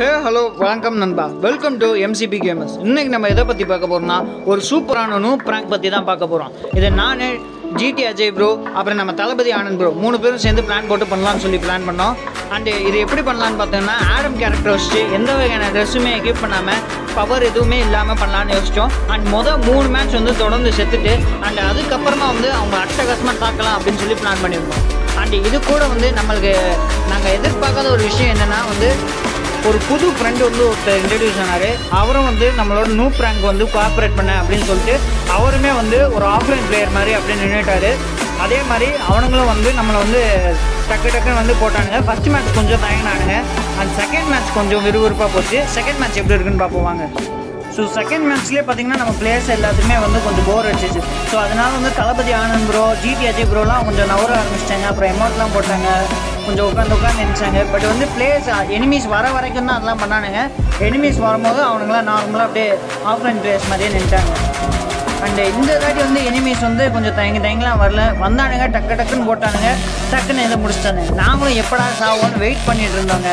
Hey hello வணக்கம் நண்பா welcome to MCB gamers இன்னைக்கு நம்ம எதை பற்றி பார்க்க போகிறோம்னா ஒரு சூப்பரான நூ ப்ராங்க் பற்றி தான் பார்க்க போகிறோம் இது நான் ஜிடி அஜய் ப்ரோ அப்புறம் நம்ம தளபதி ஆனந்த் ப்ரோ மூணு பேரும் சேர்ந்து பிளான் போட்டு பண்ணலாம்னு சொல்லி பிளான் பண்ணோம் அண்டு இது எப்படி பண்ணலான்னு பார்த்தோம்னா ஆடம் கேரக்டர் வச்சுட்டு எந்த வகையான ட்ரெஸ்ஸுமே எக்யூப் பண்ணாமல் பவர் எதுவுமே இல்லாமல் பண்ணலான்னு யோசிச்சோம் அண்ட் மொதல் மூணு மேட்ச் வந்து தொடர்ந்து செத்துட்டு அண்ட் அதுக்கப்புறமா வந்து அவங்க அட்டகாசமாக தாக்கலாம் அப்படின்னு சொல்லி பிளான் பண்ணியிருந்தோம் அண்ட் இது கூட வந்து நம்மளுக்கு நாங்கள் எதிர்பார்க்காத ஒரு விஷயம் என்னென்னா வந்து ஒரு புது ஃப்ரெண்டு வந்து ஒருத்தர் இன்ட்ரடியூஸ் ஆனார் அவரும் வந்து நம்மளோட நூ ப்ராங்க் வந்து கோஆப்ரேட் பண்ண அப்படின்னு சொல்லிட்டு அவருமே வந்து ஒரு ஆஃப்லைன் பிளேயர் மாதிரி அப்படின்னு நின்றுட்டாரு அதே மாதிரி அவனுங்களும் வந்து நம்மளை வந்து டக்கு டக்குன்னு வந்து போட்டானுங்க ஃபர்ஸ்ட் மேட்ச் கொஞ்சம் தயங்கினானுங்க அண்ட் செகண்ட் மேட்ச் கொஞ்சம் விறுவிறுப்பாக போச்சு செகண்ட் மேட்ச் எப்படி இருக்குன்னு பார்ப்போம் வாங்க ஸோ செகண்ட் மேட்ச்லேயே பார்த்தீங்கன்னா நம்ம பிளேயர்ஸ் எல்லாத்துக்குமே வந்து கொஞ்சம் போர் அடிச்சிச்சு ஸோ அதனால வந்து தளபதி ஆனந்த் ப்ரோ ஜிடி அஜய் ப்ரோலாம் கொஞ்சம் நவர ஆரம்பிச்சிட்டாங்க அப்புறம் எமௌண்ட்லாம் போட்டாங்க கொஞ்சம் உட்காந்து உட்காந்து நினச்சாங்க பட் வந்து பிளேயர்ஸ் எனிமீஸ் வர வரைக்கும் தான் அதெல்லாம் பண்ணானுங்க எனிமீஸ் வரும்போது அவனுங்களாம் நார்மலாக அப்படியே ஆஃப்லைன் பிளேயர்ஸ் மாதிரியே நின்ட்டாங்க அண்டு இந்த தாட்டி வந்து எனிமீஸ் வந்து கொஞ்சம் தயங்கி தயங்கலாம் வரல வந்தானுங்க டக்கு டக்குன்னு போட்டானுங்க டக்குன்னு இதை முடிச்சிட்டாங்க நாங்களும் எப்படா சாவோன்னு வெயிட் பண்ணிட்டு இருந்தோங்க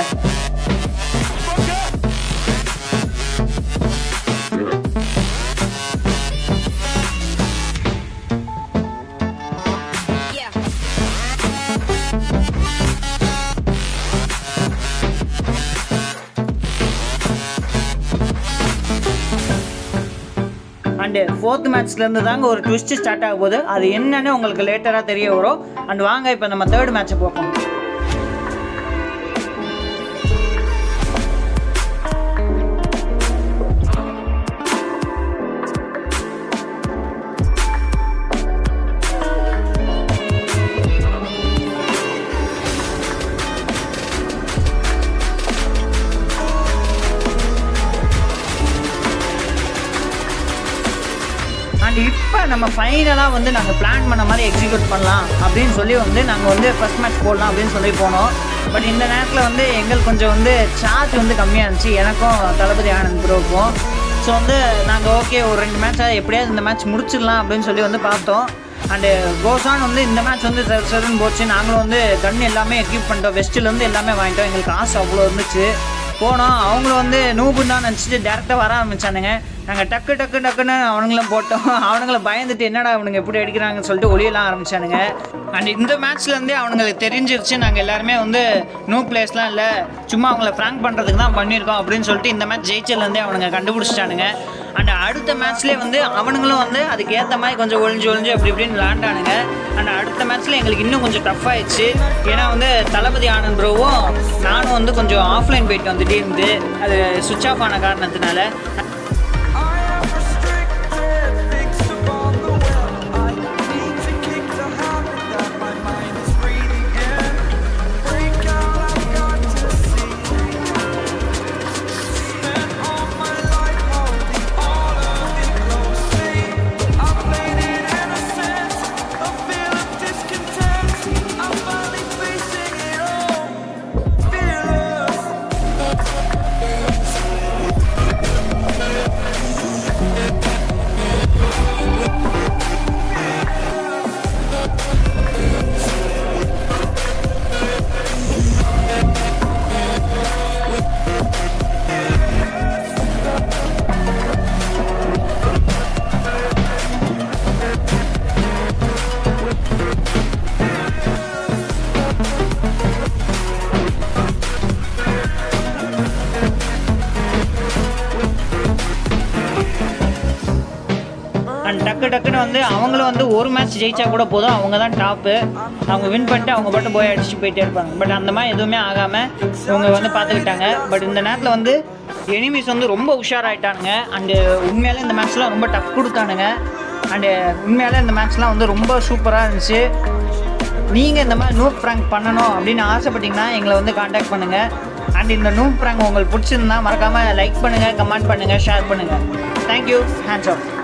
Yeah. அண்டு ஃபோர்த் மேட்ச்லேருந்து தாங்க ஒரு ட்விஸ்ட் ஸ்டார்ட் ஆக போகுது அது என்னன்னு உங்களுக்கு லேட்டராக தெரிய வரும் அண்ட் வாங்க இப்போ நம்ம தேர்ட் மேட்ச்சை பார்ப்போம் அண்ட் இப்போ நம்ம ஃபைனலாக வந்து நாங்கள் பிளான் பண்ண மாதிரி எக்ஸிக்யூட் பண்ணலாம் அப்படின்னு சொல்லி வந்து நாங்கள் வந்து ஃபர்ஸ்ட் மேட்ச் போடலாம் அப்படின்னு சொல்லி போனோம் பட் இந்த நேரத்தில் வந்து எங்களுக்கு கொஞ்சம் வந்து சார்ஜ் வந்து கம்மியாக இருந்துச்சு எனக்கும் தளபதி ஆனந்த் ப்ரோக்கும் ஸோ வந்து நாங்கள் ஓகே ஒரு ரெண்டு மேட்சாக எப்படியாவது இந்த மேட்ச் முடிச்சிடலாம் அப்படின்னு சொல்லி வந்து பார்த்தோம் அண்டு கோசான் வந்து இந்த மேட்ச் வந்து சரி சரின்னு போச்சு நாங்களும் வந்து கன் எல்லாமே எக்யூப் பண்ணிட்டோம் வெஸ்ட்டிலேருந்து எல்லாமே வாங்கிட்டோம் எங்களுக்கு காசு அவ்வளோ இருந்துச்சு போனோம் அவங்களும் வந்து நூபுன்னு தான் நினச்சிட்டு டேரெக்டாக வர ஆரம்பிச்சானுங்க நாங்கள் டக்கு டக்கு டக்குன்னு அவனுங்களும் போட்டோம் அவனுங்கள பயந்துட்டு என்னடா அவனுங்க எப்படி அடிக்கிறாங்கன்னு சொல்லிட்டு ஒளியெல்லாம் ஆரம்பிச்சானுங்க அண்ட் இந்த மேட்ச்லேருந்தே அவனுங்களுக்கு தெரிஞ்சிருச்சு நாங்கள் எல்லாருமே வந்து நோ பிளேஸ்லாம் இல்லை சும்மா அவங்கள ஃப்ராங்க் பண்ணுறதுக்கு தான் பண்ணியிருக்கோம் அப்படின்னு சொல்லிட்டு இந்த மேட்ச் ஜெயிச்சதுலேருந்தே அவனுங்க கண்டுபிடிச்சிட்டானுங்க அண்ட் அடுத்த மேட்ச்லேயே வந்து அவனுங்களும் வந்து அதுக்கு ஏற்ற மாதிரி கொஞ்சம் ஒளிஞ்சு ஒளிஞ்சு அப்படி இப்படின்னு விளாண்டானுங்க அண்ட் அடுத்த மேட்ச்சில் எங்களுக்கு இன்னும் கொஞ்சம் டஃப் ஆயிடுச்சு ஏன்னா வந்து தளபதி ஆனந்த் ப்ரோவும் நானும் வந்து கொஞ்சம் ஆஃப்லைன் போயிட்டு வந்துட்டே இருந்து அது சுவிட்ச் ஆஃப் ஆன காரணத்தினால I am restricted, fix upon the web. I need to kick the habit that my mind is breathing in. Break out, I've got to see. Spent all my life holding all of it closely. I played it innocent, a feel of discontent. I'm finally facing it all, fearless. And டக்கு டக்குன்னு வந்து அவங்களும் வந்து ஒரு match ஜெயிச்சா கூட போதும் அவங்க தான் டாப்பு அவங்க வின் பண்ணிட்டு அவங்க பாட்டு போய் அடிச்சுட்டு போயிட்டே இருப்பாங்க பட் அந்த மாதிரி எதுவுமே ஆகாமல் இவங்க வந்து பார்த்துக்கிட்டாங்க பட் இந்த நேரத்தில் வந்து எனிமீஸ் வந்து ரொம்ப உஷாராயிட்டானுங்க அண்டு உண்மையாலே இந்த மேட்ச்லாம் ரொம்ப டஃப் கொடுத்தானுங்க அண்டு உண்மையாலே இந்த மேட்ச்லாம் வந்து ரொம்ப சூப்பராக இருந்துச்சு நீங்கள் இந்த மாதிரி நூப் ப்ராங்க் பண்ணணும் அப்படின்னு ஆசைப்பட்டீங்கன்னா எங்களை வந்து காண்டாக்ட் பண்ணுங்கள் அண்ட் இந்த நூப் ப்ராங்க் உங்களுக்கு பிடிச்சிருந்தா மறக்காமல் லைக் பண்ணுங்கள் கமெண்ட் பண்ணுங்கள் ஷேர் பண்ணுங்கள் தேங்க்யூ ஹேண்ட்ஸ் ஆஃப்